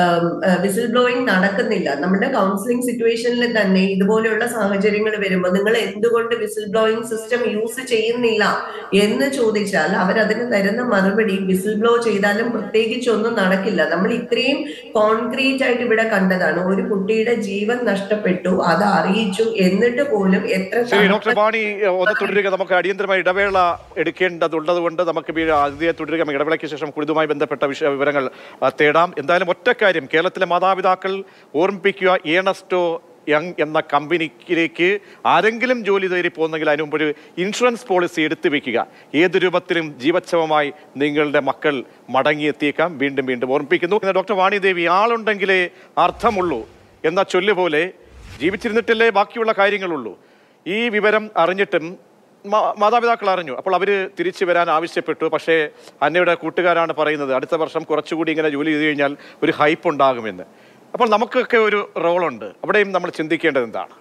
വിസിൽ ബ്ലോയിങ് നടക്കുന്നില്ല നമ്മുടെ കൗൺസിലിംഗ് സിറ്റുവേഷനിൽ തന്നെ ഇതുപോലെയുള്ള സാഹചര്യങ്ങൾ വരുമ്പോൾ നിങ്ങൾ എന്തുകൊണ്ട് വിസിൽ ബ്ലോയിങ് സിസ്റ്റം യൂസ് ചെയ്യുന്നില്ല എന്ന് ചോദിച്ചാൽ അവരതിന് തരുന്ന മറുപടി വിസിൽ ബ്ലോ ചെയ്താലും പ്രത്യേകിച്ചൊന്നും നടക്കില്ല നമ്മൾ ഇത്രയും കോൺക്രീറ്റ് ആയിട്ട് ഇവിടെ കണ്ടതാണ് ഒരു കുട്ടിയുടെ ജീവൻ നഷ്ടപ്പെട്ടു അത് അറിയിച്ചു എന്നിട്ട് പോലും എത്ര ശരി ഡോക്ടർ വാണി ഒന്ന് തുടരുക നമുക്ക് അടിയന്തരമായി ഇടവേള എടുക്കേണ്ടതുള്ളത് കൊണ്ട് നമുക്ക് ഈ അതിഥിയെ തുടരുക ഇടവേളയ്ക്ക് ശേഷം കുടുതുമായി ബന്ധപ്പെട്ട വിഷയ വിവരങ്ങൾ ആ, തേടാം എന്തായാലും ഒറ്റക്കാര്യം കേരളത്തിലെ മാതാപിതാക്കൾ ഓർമ്മിപ്പിക്കുക ഏണസ്റ്റോ യങ് എന്ന കമ്പനിയിലേക്ക് ആരെങ്കിലും ജോലി തേടി പോകുന്നെങ്കിൽ അതിന് മുമ്പ് ഒരു ഇൻഷുറൻസ് പോളിസി എടുത്തു വെക്കുക ഏത് രൂപത്തിലും ജീവച്ഛവമായി നിങ്ങളുടെ മക്കൾ മടങ്ങിയെത്തിയേക്കാം വീണ്ടും വീണ്ടും ഓർമ്മിപ്പിക്കുന്നു പിന്നെ ഡോക്ടർ വാണിദേവി ആളുണ്ടെങ്കിലേ അർത്ഥമുള്ളൂ എന്ന ചൊല്ല് പോലെ ജീവിച്ചിരുന്നിട്ടല്ലേ ബാക്കിയുള്ള കാര്യങ്ങളുള്ളൂ ഈ വിവരം അറിഞ്ഞിട്ടും മാ- മാതാപിതാക്കൾ അറിഞ്ഞു അപ്പോൾ അവർ തിരിച്ചു വരാൻ ആവശ്യപ്പെട്ടു പക്ഷേ അന്നയുടെ കൂട്ടുകാരാണ് പറയുന്നത് അടുത്ത വർഷം കുറച്ചുകൂടി ഇങ്ങനെ ജോലി ചെയ്ത് കഴിഞ്ഞാൽ ഒരു ഹൈപ്പ് ഉണ്ടാകുമെന്ന് അപ്പോൾ നമുക്കൊക്കെ ഒരു റോളുണ്ട് അവിടെയും നമ്മൾ ചിന്തിക്കേണ്ടത് എന്താണ്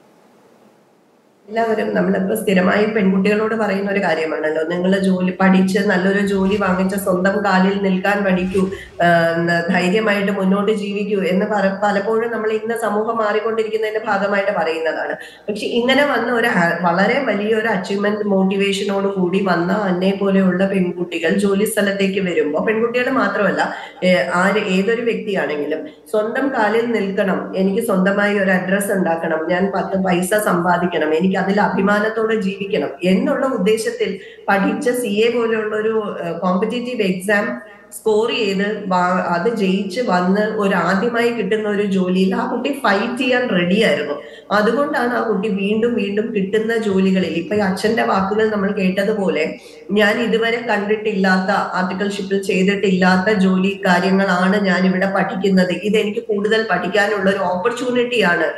എല്ലാവരും നമ്മളിപ്പോ സ്ഥിരമായി പെൺകുട്ടികളോട് പറയുന്ന ഒരു കാര്യമാണല്ലോ നിങ്ങൾ ജോലി പഠിച്ച് നല്ലൊരു ജോലി വാങ്ങിച്ച് സ്വന്തം കാലിൽ നിൽക്കാൻ പഠിക്കൂ ആഹ് ന- ധൈര്യമായിട്ട് മുന്നോട്ട് ജീവിക്കൂ എന്ന് പറ പലപ്പോഴും നമ്മൾ ഇന്ന് സമൂഹം മാറിക്കൊണ്ടിരിക്കുന്നതിന്റെ ഭാഗമായിട്ട് പറയുന്നതാണ് പക്ഷെ ഇങ്ങനെ വന്ന ഒരു ആ- വളരെ വലിയൊരു അച്ചീവ്മെന്റ് മോട്ടിവേഷനോട് കൂടി വന്ന അന്നെ പോലെയുള്ള പെൺകുട്ടികൾ ജോലി സ്ഥലത്തേക്ക് വരുമ്പോൾ പെൺകുട്ടികൾ മാത്രമല്ല ഏഹ് ആര് ഏതൊരു വ്യക്തിയാണെങ്കിലും സ്വന്തം കാലിൽ നിൽക്കണം എനിക്ക് സ്വന്തമായി ഒരു അഡ്രസ്സ് ഉണ്ടാക്കണം ഞാൻ പത്ത് പൈസ സമ്പാദിക്കണം എനിക്ക് എനിക്ക് അതിൽ അഭിമാനത്തോടെ ജീവിക്കണം എന്നുള്ള ഉദ്ദേശത്തിൽ പഠിച്ച സി എ പോലെയുള്ള ഒരു കോമ്പറ്റേറ്റീവ് എക്സാം സ്കോർ ചെയ്ത് വാ- അത് ജയിച്ച് വന്ന് ഒരു ആദ്യമായി കിട്ടുന്ന ഒരു ജോലിയിൽ ആ കുട്ടി ഫൈറ്റ് ചെയ്യാൻ റെഡി ആയിരുന്നു അതുകൊണ്ടാണ് ആ കുട്ടി വീണ്ടും വീണ്ടും കിട്ടുന്ന ജോലികളിൽ ഇപ്പൊ ഈ അച്ഛന്റെ വാക്കുകൾ നമ്മൾ കേട്ടതുപോലെ ഞാൻ ഇതുവരെ കണ്ടിട്ടില്ലാത്ത ആർട്ടിക്കൽഷിപ്പിൽ ചെയ്തിട്ടില്ലാത്ത ജോലി കാര്യങ്ങളാണ് ഞാൻ ഇവിടെ പഠിക്കുന്നത് ഇത് എനിക്ക് കൂടുതൽ പഠിക്കാനുള്ള ഒരു ഓപ്പർച്യൂണിറ്റിയാണ്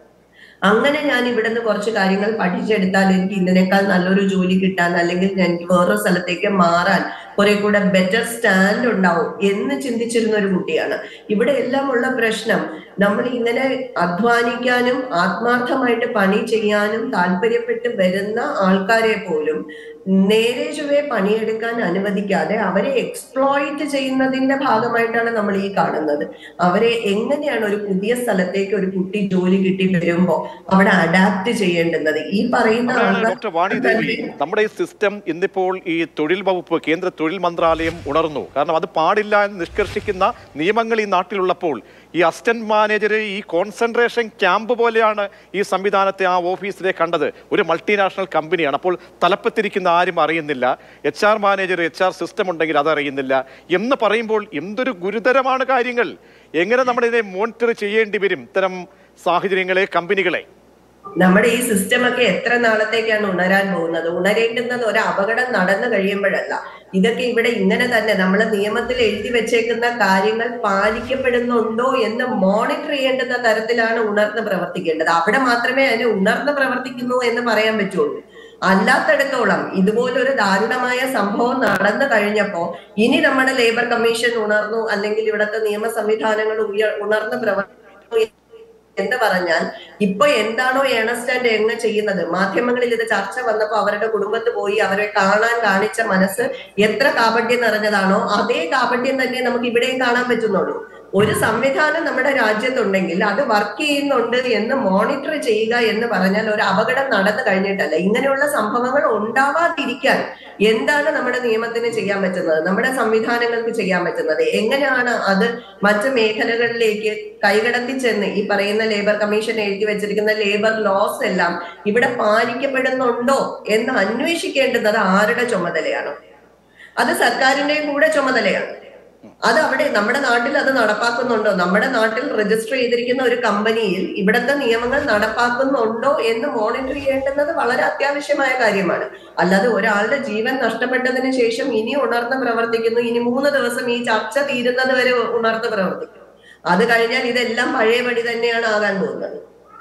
അങ്ങനെ ഞാൻ ഇവിടുന്ന് കുറച്ച് കാര്യങ്ങൾ പഠിച്ചെടുത്താൽ എനിക്ക് ഇതിനേക്കാൾ നല്ലൊരു ജോലി കിട്ടാൻ അല്ലെങ്കിൽ എനിക്ക് വേറൊരു സ്ഥലത്തേക്ക് മാറാൻ കുറെ കൂടെ ബെറ്റർ സ്റ്റാൻഡ് ഉണ്ടാവും എന്ന് ചിന്തിച്ചിരുന്ന ഒരു കുട്ടിയാണ് ഇവിടെ എല്ലാം ഉള്ള പ്രശ്നം നമ്മൾ ഇങ്ങനെ അധ്വാനിക്കാനും ആത്മാർത്ഥമായിട്ട് പണി ചെയ്യാനും താല്പര്യപ്പെട്ട് വരുന്ന ആൾക്കാരെ പോലും നേരെ ചൊവ്വെ പണിയെടുക്കാൻ അനുവദിക്കാതെ അവരെ എക്സ്പ്ലോയിറ്റ് ചെയ്യുന്നതിന്റെ ഭാഗമായിട്ടാണ് നമ്മൾ ഈ കാണുന്നത് അവരെ എങ്ങനെയാണ് ഒരു പുതിയ സ്ഥലത്തേക്ക് ഒരു കുട്ടി ജോലി കിട്ടി വരുമ്പോ അവിടെ അഡാപ്റ്റ് ചെയ്യേണ്ടുന്നത് ഈ പറയുന്ന അതാണ് ആൾക്കാർ ഡോക്ടർ വാണി ദേവി നമ്മുടെ ഈ സിസ്റ്റം ഇന്നിപ്പോൾ ഈ തൊഴിൽ വകുപ്പ് കേന്ദ്ര തൊഴിൽ മന്ത്രാലയം ഉണർന്നു കാരണം അത് പാടില്ല എന്ന് നിഷ്കർഷിക്കുന്ന നിയമങ്ങൾ ഈ നാട്ടിലുള്ളപ്പോൾ ഈ അസിസ്റ്റന്റ് മാനേജർ ഈ കോൺസെൻട്രേഷൻ ക്യാമ്പ് പോലെയാണ് ഈ സംവിധാനത്തെ ആ ഓഫീസിലെ കണ്ടത് ഒരു മൾട്ടിനാഷണൽ കമ്പനിയാണ് അപ്പോൾ തലപ്പത്തിരിക്കുന്ന ആരും അറിയുന്നില്ല H R manager H R system ഉണ്ടെങ്കിൽ അത് അറിയുന്നില്ല എന്ന് പറയുമ്പോൾ എന്തൊരു ഗുരുതരമാണ് കാര്യങ്ങൾ എങ്ങനെ നമ്മൾ ഇതിനെ മോണിറ്റർ ചെയ്യേണ്ടി വരും ഇത്തരം സാഹചര്യങ്ങളെ കമ്പനികളെ നമ്മുടെ ഈ സിസ്റ്റം ഒക്കെ എത്ര നാളത്തേക്കാണ് ഉണരാൻ പോകുന്നത് ഉണരേണ്ടുന്നത് ഒരു അപകടം നടന്നു കഴിയുമ്പോഴല്ല ഇതൊക്കെ ഇവിടെ ഇങ്ങനെ തന്നെ നമ്മൾ നിയമത്തിൽ എഴുതി വെച്ചേക്കുന്ന കാര്യങ്ങൾ പാലിക്കപ്പെടുന്നുണ്ടോ എന്ന് മോണിറ്റർ ചെയ്യേണ്ടുന്ന തരത്തിലാണ് ഉണർന്ന് പ്രവർത്തിക്കേണ്ടത് അവിടെ മാത്രമേ അതിന് ഉണർന്ന് പ്രവർത്തിക്കുന്നു എന്ന് പറയാൻ പറ്റുള്ളൂ അല്ലാത്തടത്തോളം ഇതുപോലൊരു ദാരുണമായ സംഭവം നടന്നു കഴിഞ്ഞപ്പോ ഇനി നമ്മുടെ ലേബർ കമ്മീഷൻ ഉണർന്നു അല്ലെങ്കിൽ ഇവിടുത്തെ നിയമ സംവിധാനങ്ങൾ ഉയർ ഉണർന്ന് പ്രവർത്തിക്കുന്നു എന്ന് പറഞ്ഞാൽ ഇപ്പൊ എന്താണോ ഏണസ്റ്റ് ആൻഡ് എങ്ങ ചെയ്യുന്നത് മാധ്യമങ്ങളിൽ ഇത് ചർച്ച വന്നപ്പോ അവരുടെ കുടുംബത്ത് പോയി അവരെ കാണാൻ കാണിച്ച മനസ്സ് എത്ര കാപട്യം നിറഞ്ഞതാണോ അതേ കാപട്യം തന്നെ നമുക്ക് ഇവിടെയും കാണാൻ പറ്റുന്നുള്ളൂ ഒരു സംവിധാനം നമ്മുടെ രാജ്യത്തുണ്ടെങ്കിൽ അത് വർക്ക് ചെയ്യുന്നുണ്ട് എന്ന് മോണിറ്റർ ചെയ്യുക എന്ന് പറഞ്ഞാൽ ഒരു അപകടം നടന്നു കഴിഞ്ഞിട്ടല്ല ഇങ്ങനെയുള്ള സംഭവങ്ങൾ ഉണ്ടാവാതിരിക്കാൻ എന്താണ് നമ്മുടെ നിയമത്തിന് ചെയ്യാൻ പറ്റുന്നത് നമ്മുടെ സംവിധാനങ്ങൾക്ക് ചെയ്യാൻ പറ്റുന്നത് എങ്ങനെയാണ് അത് മറ്റ് മേഖലകളിലേക്ക് കൈകടത്തി ചെന്ന് ഈ പറയുന്ന ലേബർ കമ്മീഷൻ എഴുതി വെച്ചിരിക്കുന്ന ലേബർ ലോസ് എല്ലാം ഇവിടെ പാലിക്കപ്പെടുന്നുണ്ടോ എന്ന് അന്വേഷിക്കേണ്ടുന്നത് ആരുടെ ചുമതലയാണ് അത് സർക്കാരിന്റെയും കൂടെ ചുമതലയാണ് അത് അവിടെ നമ്മുടെ നാട്ടിൽ അത് നടപ്പാക്കുന്നുണ്ടോ നമ്മുടെ നാട്ടിൽ രജിസ്റ്റർ ചെയ്തിരിക്കുന്ന ഒരു കമ്പനിയിൽ ഇവിടുത്തെ നിയമങ്ങൾ നടപ്പാക്കുന്നുണ്ടോ എന്ന് മോണിറ്റർ ചെയ്യേണ്ടുന്നത് വളരെ അത്യാവശ്യമായ കാര്യമാണ് അല്ലാതെ ഒരാളുടെ ജീവൻ നഷ്ടപ്പെട്ടതിന് ശേഷം ഇനി ഉണർന്ന് പ്രവർത്തിക്കുന്നു ഇനി മൂന്ന് ദിവസം ഈ ചർച്ച തീരുന്നത് വരെ ഉണർന്ന് പ്രവർത്തിക്കും അത് കഴിഞ്ഞാൽ ഇതെല്ലാം പഴയപടി തന്നെയാണ് ആകാൻ പോകുന്നത്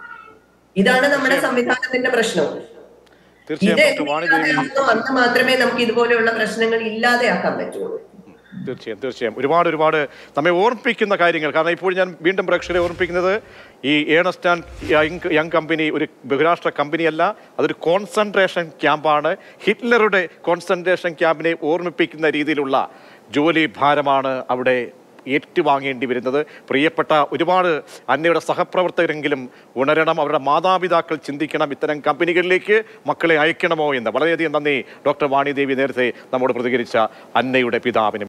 ഇതാണ് നമ്മുടെ സംവിധാനത്തിന്റെ പ്രശ്നം ഇത് തീർച്ചയായും ഡോക്ടർ വാണി ദേവി ഇല്ലാതെയാകുന്നു അന്ന് മാത്രമേ നമുക്ക് ഇതുപോലെയുള്ള പ്രശ്നങ്ങൾ ഇല്ലാതെയാക്കാൻ പറ്റുള്ളൂ തീർച്ചയായും തീർച്ചയായും ഒരുപാട് ഒരുപാട് നമ്മെ ഓർമ്മിപ്പിക്കുന്ന കാര്യങ്ങൾ കാരണം ഇപ്പോൾ ഞാൻ വീണ്ടും പ്രേക്ഷകരെ ഓർമ്മിപ്പിക്കുന്നത് ഈ Ernst and Young Young company ഒരു ബഹുരാഷ്ട്ര കമ്പനിയല്ല അതൊരു കോൺസെൻട്രേഷൻ ക്യാമ്പാണ് ഹിറ്റ്ലറുടെ കോൺസെൻട്രേഷൻ ക്യാമ്പിനെ ഓർമ്മിപ്പിക്കുന്ന രീതിയിലുള്ള ജോലി ഭാരമാണ് അവിടെ ഏറ്റുവാങ്ങേണ്ടി വരുന്നത് പ്രിയപ്പെട്ട ഒരുപാട് അന്നയുടെ സഹപ്രവർത്തകരെങ്കിലും ഉണരണം അവരുടെ മാതാപിതാക്കൾ ചിന്തിക്കണം ഇത്തരം കമ്പനികളിലേക്ക് മക്കളെ അയക്കണമോ എന്ന് വളരെയധികം നന്ദി ഡോക്ടർ വാണി ദേവി നേരത്തെ നമ്മോട് പ്രതികരിച്ച അന്നയുടെ പിതാവിനും